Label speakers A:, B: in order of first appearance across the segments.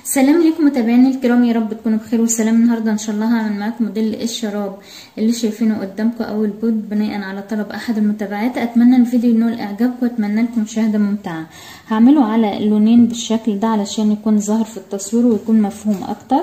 A: السلام عليكم متابعيني الكرام يا رب تكونوا بخير وسلام النهارده ان شاء الله هعمل معاكم موديل الشراب اللي شايفينه قدامكم او البود بناء على طلب احد المتابعات اتمنى الفيديو ينول اعجابكم واتمنى لكم مشاهده ممتعه هعمله على اللونين بالشكل ده علشان يكون ظاهر في التصوير ويكون مفهوم اكتر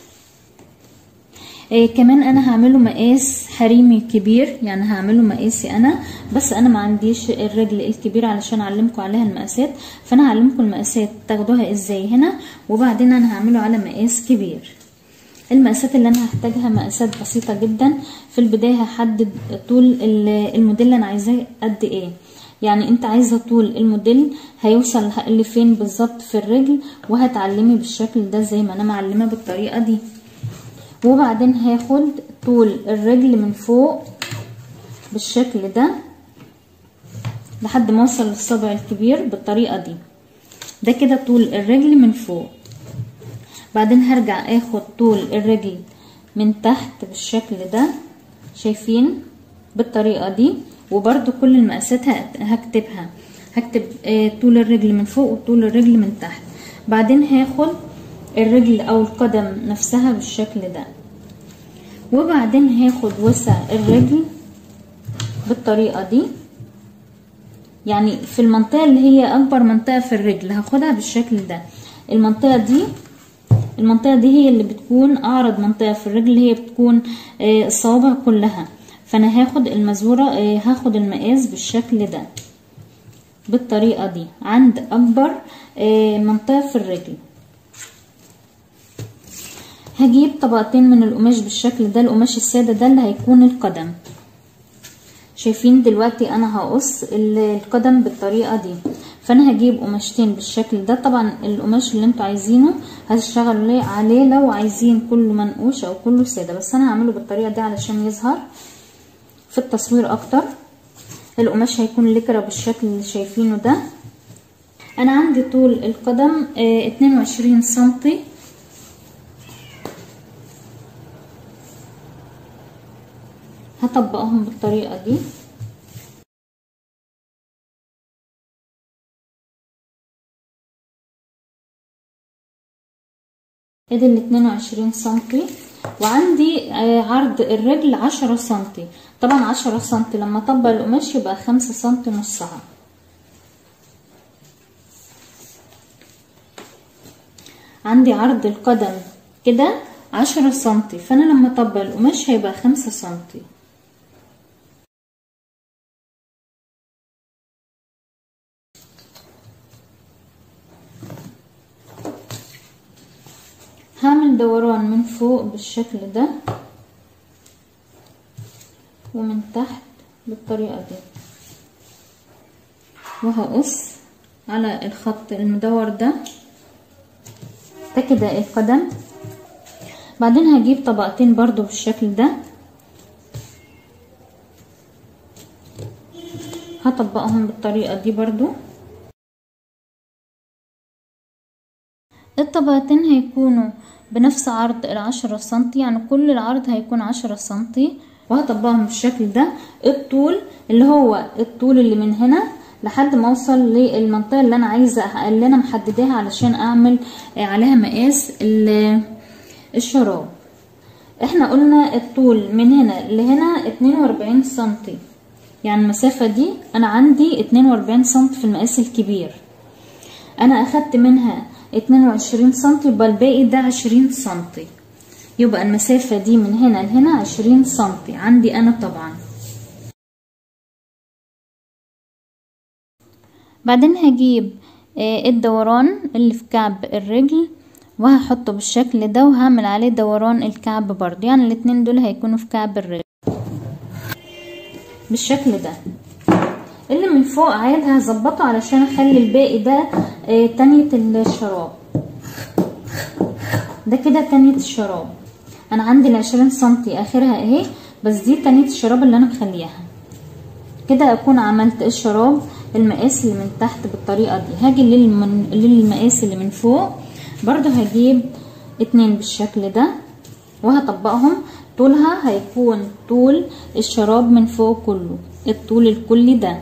A: إيه كمان انا هعمله مقاس حريمي كبير يعني هعمله مقاسي انا بس انا ما عنديش الرجل الكبير علشان اعلمكم عليها المقاسات فانا هعلمكم المقاسات تاخدوها ازاي هنا وبعدين انا هعمله على مقاس كبير المقاسات اللي انا هحتاجها مقاسات بسيطة جدا في البداية هحدد طول الموديل اللي انا عايزاه قد ايه يعني انت عايزه طول الموديل هيوصل لفين بالظبط في الرجل وهتعلمي بالشكل ده زي ما انا معلمه بالطريقه دي وبعدين هاخد طول الرجل من فوق بالشكل ده لحد ما اوصل للصبع الكبير بالطريقه دي ده كده طول الرجل من فوق بعدين هرجع اخد طول الرجل من تحت بالشكل ده شايفين بالطريقه دي وبرده كل المقاسات هكتبها هكتب طول الرجل من فوق وطول الرجل من تحت بعدين هاخد الرجل او القدم نفسها بالشكل ده وبعدين هاخد وسع الرجل بالطريقة دي يعني في المنطقة اللي هي اكبر منطقة في الرجل هاخدها بالشكل ده المنطقة دي المنطقة دي هي اللي بتكون اعرض منطقة في الرجل هي بتكون الصوابع كلها فانا هاخد المزورة هاخد المقاس بالشكل ده بالطريقة دي عند اكبر منطقة في الرجل هجيب طبقتين من القماش بالشكل ده القماش السادة ده اللي هيكون القدم شايفين دلوقتي انا هقص القدم بالطريقة دي فانا هجيب قماشتين بالشكل ده طبعا القماش اللي انتوا عايزينه هتشتغلوا عليه لو عايزين كله منقوش او كله سادة بس انا هعمله بالطريقة دي علشان يظهر في التصوير اكتر القماش هيكون لكرة بالشكل اللي شايفينه ده انا عندي طول القدم اه 22 سنتي هطبقهم بالطريقة دي ادي ال 22 سنتي وعندي عرض الرجل 10 سنتي طبعا 10 سنتي لما اطبق القماش يبقى 5 سنتي نصها عندي عرض القدم كده 10 سنتي فانا لما اطبق القماش هيبقى 5 سنتي هعمل دوران من فوق بالشكل ده ومن تحت بالطريقة دي وهقص على الخط المدور ده ده كده القدم بعدين هجيب طبقتين برضو بالشكل ده هطبقهم بالطريقة دي برضو الطبقتين هيكونوا بنفس عرض العشرة سنتي يعني كل العرض هيكون عشرة سنتي وهطبقهم بالشكل ده الطول اللي هو الطول اللي من هنا لحد ما اوصل للمنطقة اللي انا عايزة اللي انا محدداها علشان اعمل عليها مقاس الشراب احنا قلنا الطول من هنا لهنا اتنين واربعين سنتي يعني المسافة دي انا عندي اتنين واربعين سنتي في المقاس الكبير انا اخدت منها اتنين وعشرين سنتي يبقى الباقي ده عشرين سنتي يبقى المسافة دي من هنا لهنا عشرين سنتي عندي انا طبعا بعدين هجيب الدوران اللي في كعب الرجل وهحطه بالشكل ده وهعمل عليه دوران الكعب برضه يعني الاتنين دول هيكونوا في كعب الرجل بالشكل ده اللي من فوق عاد هظبطه علشان اخلي الباقي ده آه تانية الشراب ده كده تانية الشراب انا عندي العشرين سنتي اخرها اهي بس دي تانية الشراب اللي انا مخليها كده اكون عملت الشراب المقاس اللي من تحت بالطريقة دي هاجي للمن... للمقاس اللي من فوق برضو هجيب اتنين بالشكل ده وهطبقهم طولها هيكون طول الشراب من فوق كله الطول الكلي ده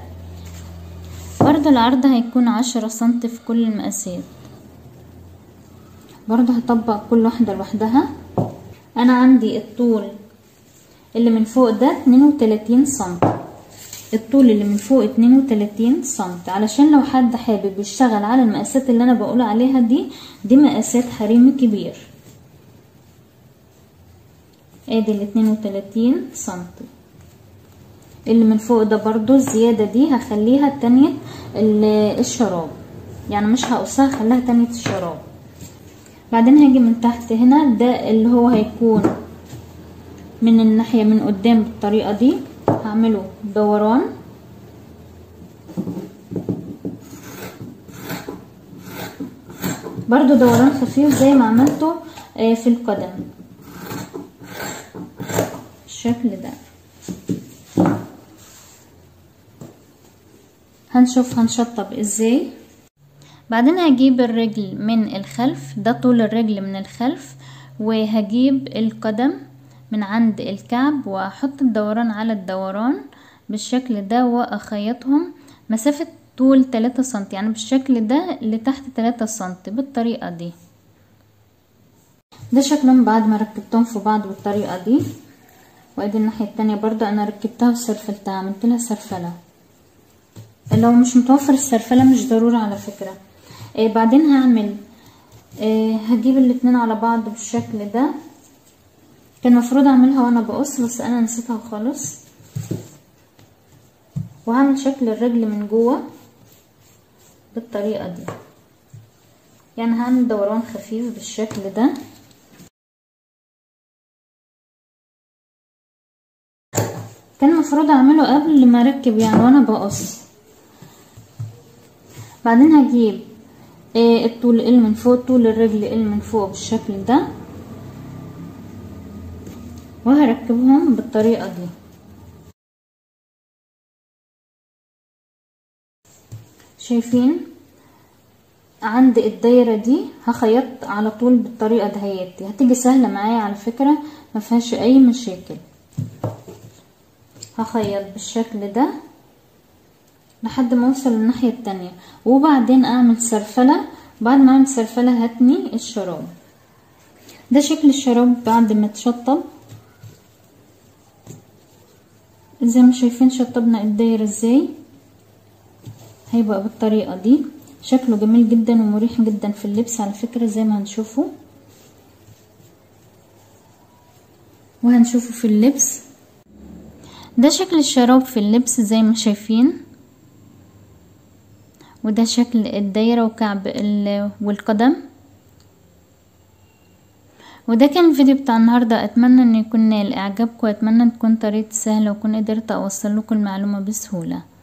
A: برضو العرض هيكون عشرة سنتي في كل المقاسات برضو هطبق كل واحدة لوحدها انا عندي الطول اللي من فوق ده 32 سم الطول اللي من فوق 32 سم علشان لو حد حابب يشتغل على المقاسات اللي انا بقول عليها دي دي مقاسات حريم كبير ادي ال 32 سم اللي من فوق ده برضو الزيادة دي هخليها تانية الشراب يعني مش هقصها هخليها تانية الشراب بعدين هاجي من تحت هنا ده اللي هو هيكون من الناحية من قدام بالطريقة دي هعمله دوران برضو دوران خفيف زي ما عملته في القدم بالشكل ده هنشوف هنشطب ازاي بعدين هجيب الرجل من الخلف ده طول الرجل من الخلف وهجيب القدم من عند الكعب واحط الدوران على الدوران بالشكل ده واخيطهم مسافة طول 3 سنتي يعني بالشكل ده لتحت 3 سنتي بالطريقة دي ده شكلهم بعد ما ركبتهم في بعض بالطريقة دي وادي الناحية التانية برضو انا ركبتها وسرفلتها عملت لها سرفلة لو مش متوفر السرفلة مش ضروري على فكرة آه بعدين هعمل آه هجيب الاتنين على بعض بالشكل ده كان المفروض اعملها وانا بقص بس انا نسيتها خالص وهعمل شكل الرجل من جوه بالطريقة دي يعني هعمل دوران خفيف بالشكل ده كان المفروض اعمله قبل ما اركب يعني وانا بقص بعدين هجيب آه الطول اللي من فوق طول الرجل اللي من فوق بالشكل ده وهركبهم بالطريقة دي شايفين عند الدايرة دي هخيط على طول بالطريقة دهيت هتيجي سهلة معايا على فكرة ما فيهاش اي مشاكل هخيط بالشكل ده لحد ما اوصل الناحية التانية وبعدين اعمل سرفلة بعد ما اعمل سرفلة هتني الشراب ده شكل الشراب بعد ما تشطب زي ما شايفين شطبنا الدايرة ازاي هيبقى بالطريقة دي شكله جميل جدا ومريح جدا في اللبس على فكرة زي ما هنشوفه وهنشوفه في اللبس ده شكل الشراب في اللبس زي ما شايفين وده شكل الدايرة وكعب والقدم وده كان الفيديو بتاع النهاردة اتمنى ان يكون نال اعجابكم واتمنى تكون طريقتي سهلة وكون قدرت اوصل لكم المعلومة بسهولة